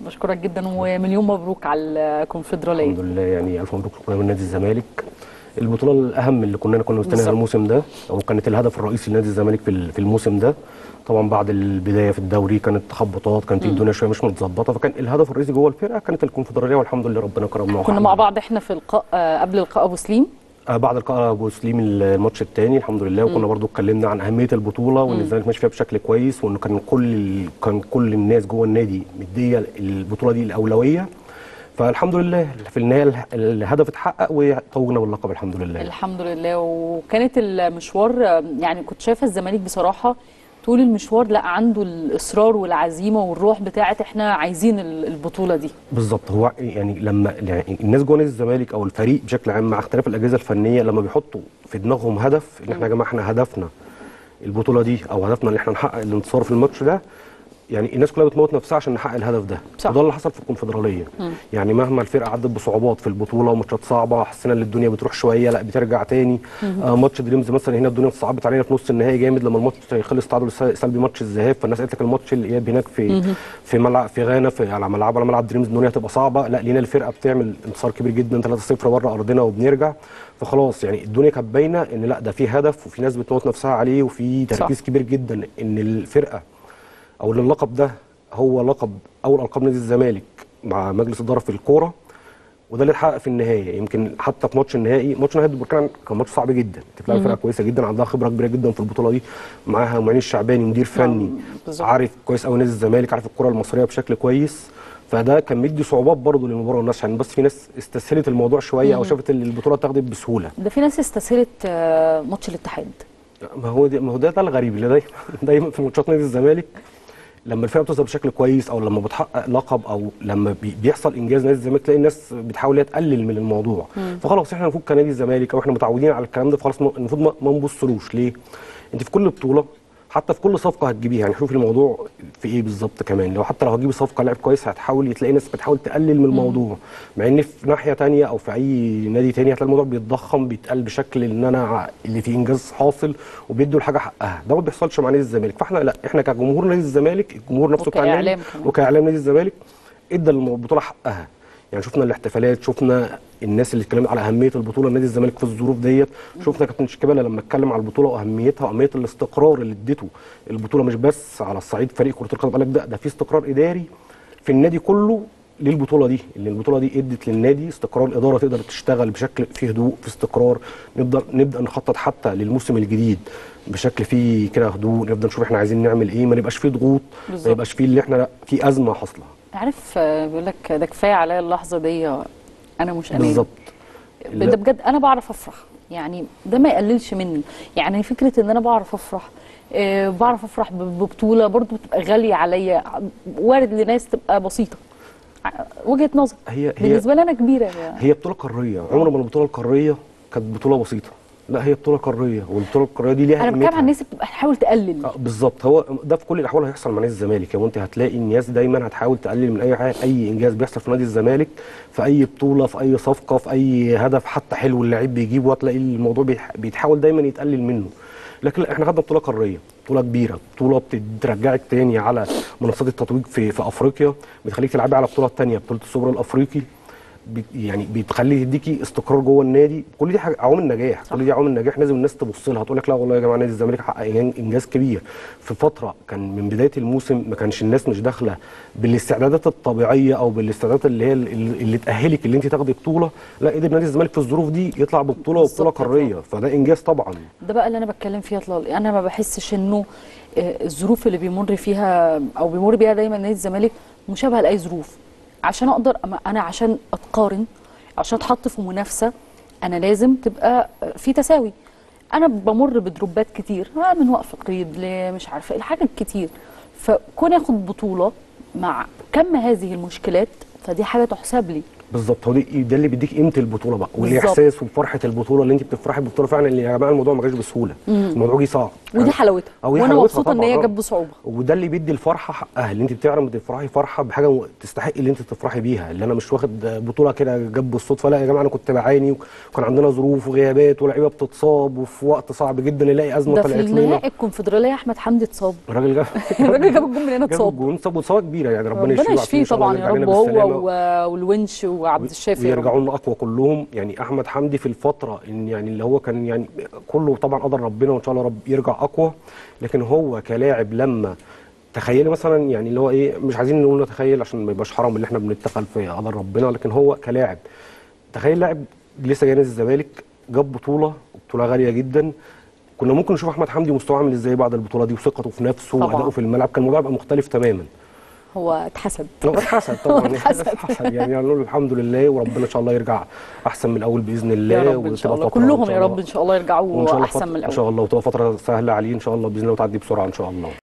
بشكرك جدا ومليون مبروك على الكونفدراليه الحمد لله يعني الف مبروك لكم من نادي الزمالك البطوله الاهم اللي كنا كنا مستنيها بالظبط. الموسم ده او كانت الهدف الرئيسي لنادي الزمالك في ال- في الموسم ده طبعا بعد البدايه في الدوري كانت تخبطات كانت الدنيا شويه مش متظبطه فكان الهدف الرئيسي جوه الفرقه كانت الكونفدراليه والحمد لله ربنا كرمنا كنا مع بعض احنا في لقاء آه، قبل لقاء ابو سليم آه، بعد لقاء ابو سليم الماتش الثاني الحمد لله وكنا برضو اتكلمنا عن اهميه البطوله وان الزمالك ماشي فيها بشكل كويس وان كان كل كان كل الناس جوه النادي مديه البطوله دي الاولويه فالحمد لله في النهايه اله- الهدف اتحقق وتوجنا باللقب الحمد لله الحمد لله وكانت المشوار آه، يعني كنت شايفه الزمالك بصراحه طول المشوار لا عنده الاصرار والعزيمه والروح بتاعه احنا عايزين ال- البطوله دي بالظبط هو يعني لما يعني الناس جوه نادي الزمالك او الفريق بشكل عام مع اختلاف الاجهزه الفنيه لما بيحطوا في دماغهم هدف ان احنا يا جماعه احنا هدفنا البطوله دي او هدفنا ان احنا نحقق الانتصار في الماتش ده يعني الناس كلها بتموت نفسها عشان نحقق الهدف ده صح. وده اللي حصل في الكونفدراليه يعني مهما الفرقه عدت بصعوبات في البطوله وماتشات صعبه حسينا ان الدنيا بتروح شويه لا بترجع تاني آه ماتش دريمز مثلا هنا الدنيا اتصعبت علينا في نص النهائي جامد لما الماتش خلص تعادل س- سلبي ماتش الذهاب فالناس قالت لك الماتش الاياب هناك في في ملعب في غانا في على ملعب على ملعب دريمز الدنيا هتبقى صعبه لا لينا الفرقه بتعمل انتصار كبير جدا 3-0 بره ارضنا وبنرجع فخلاص يعني الدنيا كانت باينه ان لا ده في هدف وفي ناس بتموت نفسها عليه وفي تركيز صح. كبير جدا ان الفرقه او ان اللقب ده هو لقب اول القاب نادي الزمالك مع مجلس اداره في الكوره وده اللي اتحقق في النهايه يمكن حتى في ماتش النهائي ماتش نهائي البركان كان ماتش صعب جدا انت بتلعب فرقه كويسه جدا عندها خبره كبيره جدا في البطوله دي معاها معين الشعباني مدير فني بالظبط. عارف كويس قوي نادي الزمالك عارف الكره المصريه بشكل كويس فده كان مدي صعوبات برضه للمباراه والناس عشان بس في ناس استسهلت الموضوع شويه او شافت ان البطوله اتاخدت بسهوله ده في ناس استسهلت آه، ماتش الاتحاد ما هو ده ما هو ده, ده الغريب اللي دايما دايما في ماتشات نادي الزمالك لما الفرقه بتظهر بشكل كويس او لما بتحقق لقب او لما بي- بيحصل انجاز نادي الزمالك تلاقي الناس بتحاول هي تقلل من الموضوع فخلاص احنا المفروض كنادي الزمالك او احنا متعودين على الكلام ده فخلاص م- المفروض ما- ما نبصلوش ليه؟ انت في كل بطوله حتى في كل صفقه هتجيبيها يعني شوف الموضوع في ايه بالظبط كمان لو حتى لو هتجيبي صفقه لاعب كويس هتحاول تلاقي ناس بتحاول تقلل من الموضوع مع ان في ناحيه تانية او في اي نادي تاني هتلاقي الموضوع بيتضخم بيتقال بشكل ان انا ع- اللي فيه انجاز حاصل وبيدوا الحاجه حقها ده ما بيحصلش مع نادي الزمالك فاحنا لا احنا كجمهور نادي الزمالك الجمهور نفسه بتاع النادي وكإعلام كمان. وكاعلام نادي الزمالك ادى البطوله حقها يعني شفنا الاحتفالات شفنا الناس اللي اتكلمت على اهميه البطوله نادي الزمالك في الظروف ديت شفنا كابتن شيكابالا لما اتكلم على البطوله واهميتها واهميه الاستقرار اللي ادته البطوله مش بس على الصعيد فريق كره القدم قال لك ده ده في استقرار اداري في النادي كله للبطوله دي اللي البطوله دي ادت للنادي استقرار الاداره تقدر تشتغل بشكل فيه هدوء في استقرار نبدا نبدا نخطط حتى للموسم الجديد بشكل فيه كده هدوء نبدا نشوف احنا عايزين نعمل ايه ما يبقاش فيه ضغوط ما بالظبط. يبقاش فيه اللي احنا لا في ازمه حاصله عارف آه، بيقول لك ده كفايه عليا اللحظه دي انا مش اناني بالظبط ده بجد انا بعرف افرح يعني ده ما يقللش مني يعني فكره ان انا بعرف افرح آه، بعرف افرح ب- ببطوله برضو بتبقى غاليه عليا وارد لناس تبقى بسيطه ع- وجهه نظر هي هي بالنسبه لي انا كبيره يعني. هي بطوله قاريه عمر ما البطوله القاريه كانت بطوله بسيطه لا هي بطوله قاريه والبطوله القاريه دي ليها انا بتكلم أهميتها. عن الناس اللي بتبقى تحاول تقلل آه، بالظبط هو ده في كل الاحوال هيحصل مع نادي الزمالك يعني انت هتلاقي الناس دايما هتحاول تقلل من اي حاجه اي انجاز بيحصل في نادي الزمالك في اي بطوله في اي صفقه في اي هدف حتى حلو اللعيب بيجيبه هتلاقي الموضوع بيح- بيتحاول دايما يتقلل منه لكن لا احنا خدنا بطوله قاريه بطوله كبيره بطوله بترجعك تاني على منصات التتويج في في افريقيا بتخليك تلعبي على بطوله تانيه بطوله السوبر الافريقي بت- يعني بتخلي تديكي استقرار جوه النادي كل دي حاجة عوامل نجاح كل دي عوامل نجاح لازم الناس تبص لها تقول لك لا والله يا جماعه نادي الزمالك حقق إن- انجاز كبير في فتره كان من بدايه الموسم ما كانش الناس مش داخله بالاستعدادات الطبيعيه او بالاستعدادات اللي هي اللي اللي تاهلك اللي انت تاخدي بطوله لا قدر نادي الزمالك في الظروف دي يطلع ببطوله وبطوله بالظبط. قاريه فده انجاز طبعا ده بقى اللي انا بتكلم فيها طلال انا ما بحسش انه آه، الظروف اللي بيمر فيها او بيمر بيها دايما نادي الزمالك مشابهه لاي ظروف عشان اقدر أما انا عشان اتقارن عشان اتحط في منافسه انا لازم تبقى آه، في تساوي انا بمر بدروبات كتير آه، من وقف قيد لمش عارفه الحاجات كتير فكون اخد بطوله مع كم هذه المشكلات فدي حاجه تحسب لي بالظبط هو دي ده اللي بيديك قيمه البطوله بقى بالظبط. والاحساس وفرحه البطوله اللي انت بتفرحي بالبطوله فعلا اللي يا جماعه الموضوع ما جاش بسهوله الموضوع جه صعب ودي حلاوتها أو هي وانا حلاوتها مبسوطه ان طبعاً، هي آه. جت بصعوبه وده اللي بيدي الفرحه حقها اللي انت بتعرف تفرحي فرحه بحاجه تستحق اللي انت تفرحي بيها اللي انا مش واخد بطوله كده جت بالصدفه لا يا جماعه انا كنت بعاني وكان عندنا ظروف وغيابات ولاعيبه بتصاب وفي وقت صعب جدا نلاقي ازمه ده في طلعت لنا النهائي الكونفدراليه احمد حمدي اتصاب الراجل جاب الراجل جاب الجون من هنا جاب اتصاب الجون اتصاب واصابه كبيره يعني ربنا, ربنا يشفيه ويعافيه يشفيه إن شاء الله طبعا يا ويرجع لنا رب هو بالسلامة. و- والونش وعبد الشافي يا رب. ويرجعوا لنا اقوى كلهم يعني احمد حمدي في الفتره ان يعني اللي هو كان يعني كله طبعا قدر ربنا وان شاء الله رب يرجع اقوى لكن هو كلاعب لما تخيلي مثلا يعني اللي هو ايه مش عايزين نقول نتخيل عشان ما يبقاش حرام اللي احنا بنتخيل في قدر ربنا لكن هو كلاعب تخيل لاعب لسه جاي نادي الزمالك جاب بطوله بطوله غاليه جدا كنا ممكن نشوف احمد حمدي مستواه عامل ازاي بعد البطوله دي وثقته في نفسه طبعاً. وادائه في الملعب كان الموضوع يبقى مختلف تماما هو اتحسد هو اتحسد طبعا اتحسد. اتحسد يعني نقول الحمد لله وربنا ان شاء الله يرجع احسن من الاول باذن الله يا رب ان شاء وتبقى الله فترة إن كلهم شاء يا رب الله- ان شاء الله وإن شاء يرجعوا الله احسن فترة- من ان الاول شاء الله وتبقى فتره سهله عليه ان شاء الله باذن الله وتعدي بسرعه ان شاء الله